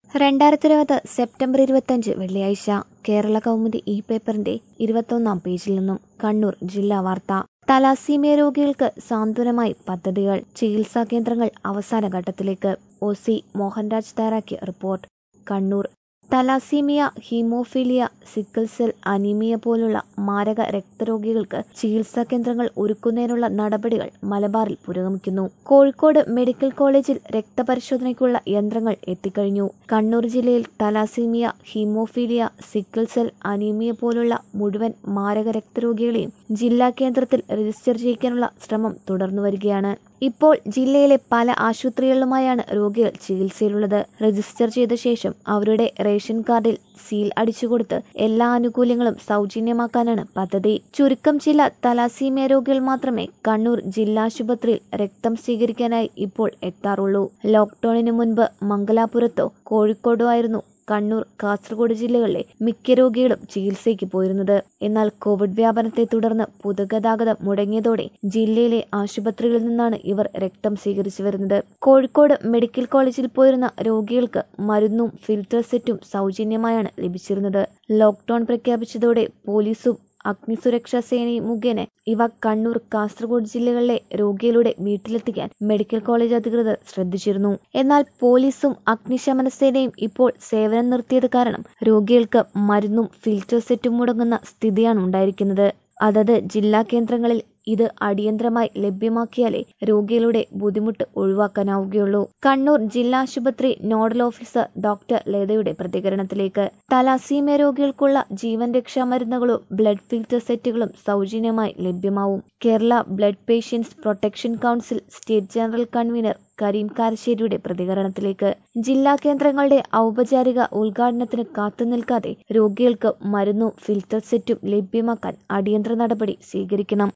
രണ്ടായിരത്തി ഇരുപത് സെപ്റ്റംബർ ഇരുപത്തഞ്ച് വെള്ളിയാഴ്ച കേരള കൗമുദി ഇ പേപ്പറിന്റെ ഇരുപത്തൊന്നാം പേജിൽ നിന്നും കണ്ണൂർ ജില്ലാ വാർത്ത തലാസീമിയ രോഗികൾക്ക് സാന്ത്വനമായി പദ്ധതികൾ ചികിത്സാ കേന്ദ്രങ്ങൾ അവസാന ഘട്ടത്തിലേക്ക് ഒ സി മോഹൻരാജ് തയ്യാറാക്കിയ report Kannur thalassemia haemophilia sickle cell anaemia പോലുള്ള മാരക രക്തരോഗികൾക്ക് ചികിത്സാ കേന്ദ്രങ്ങൾ ഒരുക്കുന്നതിനുള്ള നടപടികൾ മലബാറിൽ പുരോഗമിക്കുന്നു കോഴിക്കോട് മെഡിക്കൽ കോളേജിൽ രക്തപരിശോധനയ്ക്കുള്ള യന്ത്രങ്ങൾ എത്തിക്കഴിഞ്ഞു കണ്ണൂർ ജില്ലയിൽ thalassemia haemophilia sickle cell anaemia പോലുള്ള മുഴുവൻ മാരക രക്തരോഗികളെയും ജില്ലാ കേന്ദ്രത്തിൽ രജിസ്റ്റർ ചെയ്യിക്കാനുള്ള ശ്രമം തുടർന്നു വരികയാണ് ഇപ്പോൾ ജില്ലയിലെ പല ആശുപത്രികളിലുമായാണ് രോഗികൾ ചികിത്സയിലുള്ളത് രജിസ്റ്റർ ചെയ്ത ശേഷം അവരുടെ റേഷൻ കാർഡിൽ സീൽ അടിച്ചുകൊടുത്ത് എല്ലാ ആനുകൂല്യങ്ങളും സൗജന്യമാക്കാനാണ് പദ്ധതി ചുരുക്കം ചില തലാസീമിയ രോഗികൾ മാത്രമേ കണ്ണൂർ ജില്ലാശുപത്രിയിൽ രക്തം സ്വീകരിക്കാനായി ഇപ്പോൾ എത്താറുള്ളൂ ലോക്ക്ഡൌണിന് മുൻപ് മംഗലാപുരത്തോ കോഴിക്കോടോ ആയിരുന്നു കണ്ണൂർ കാസർഗോഡ് ജില്ലകളിലെ മിക്ക രോഗികളും ചികിത്സയ്ക്ക് പോയിരുന്നത് എന്നാൽ കോവിഡ് വ്യാപനത്തെ തുടർന്ന് പൊതുഗതാഗതം മുടങ്ങിയതോടെ ജില്ലയിലെ ആശുപത്രികളിൽ നിന്നാണ് ഇവർ രക്തം സ്വീകരിച്ചു വരുന്നത് കോഴിക്കോട് മെഡിക്കൽ കോളേജിൽ പോയിരുന്ന രോഗികൾക്ക് മരുന്നും ഫിൽറ്റർ സെറ്റും സൗജന്യമായാണ് ലഭിച്ചിരുന്നത് ലോക്ക്ഡൌൺ പ്രഖ്യാപിച്ചതോടെ പോലീസും അഗ്നിസുരക്ഷാ സേനയും മുഖേന ഇവ കണ്ണൂർ കാസർഗോഡ് ജില്ലകളിലെ രോഗികളുടെ വീട്ടിലെത്തിക്കാൻ മെഡിക്കൽ കോളേജ് അധികൃതർ ശ്രദ്ധിച്ചിരുന്നു എന്നാൽ പോലീസും അഗ്നിശമന സേനയും ഇപ്പോൾ സേവനം നിർത്തിയത് കാരണം രോഗികൾക്ക് മരുന്നും ഫിൽറ്റർ സെറ്റും മുടങ്ങുന്ന സ്ഥിതിയാണ് ഉണ്ടായിരിക്കുന്നത് അതത് ജില്ലാ കേന്ദ്രങ്ങളിൽ ഇത് അടിയന്തരമായി ലഭ്യമാക്കിയാലേ രോഗികളുടെ ബുദ്ധിമുട്ട് ഒഴിവാക്കാനാവുകയുള്ളൂ കണ്ണൂർ ജില്ലാ ആശുപത്രി നോഡൽ ഓഫീസർ ഡോക്ടർ ലതയുടെ പ്രതികരണത്തിലേക്ക് തലാസീമിയ രോഗികൾക്കുള്ള ജീവൻ രക്ഷാ മരുന്നുകളും ബ്ലഡ് ഫിൽറ്റർ സെറ്റുകളും സൗജന്യമായി ലഭ്യമാവും Kerala blood patients protection council state general convener Karim കാരശ്ശേരിയുടെ പ്രതികരണത്തിലേക്ക് ജില്ലാ കേന്ദ്രങ്ങളുടെ ഔപചാരിക ഉദ്ഘാടനത്തിന് കാത്തുനിൽക്കാതെ രോഗികൾക്ക് മരുന്നും ഫിൽറ്റർ സെറ്റും ലഭ്യമാക്കാൻ അടിയന്തര നടപടി സ്വീകരിക്കണം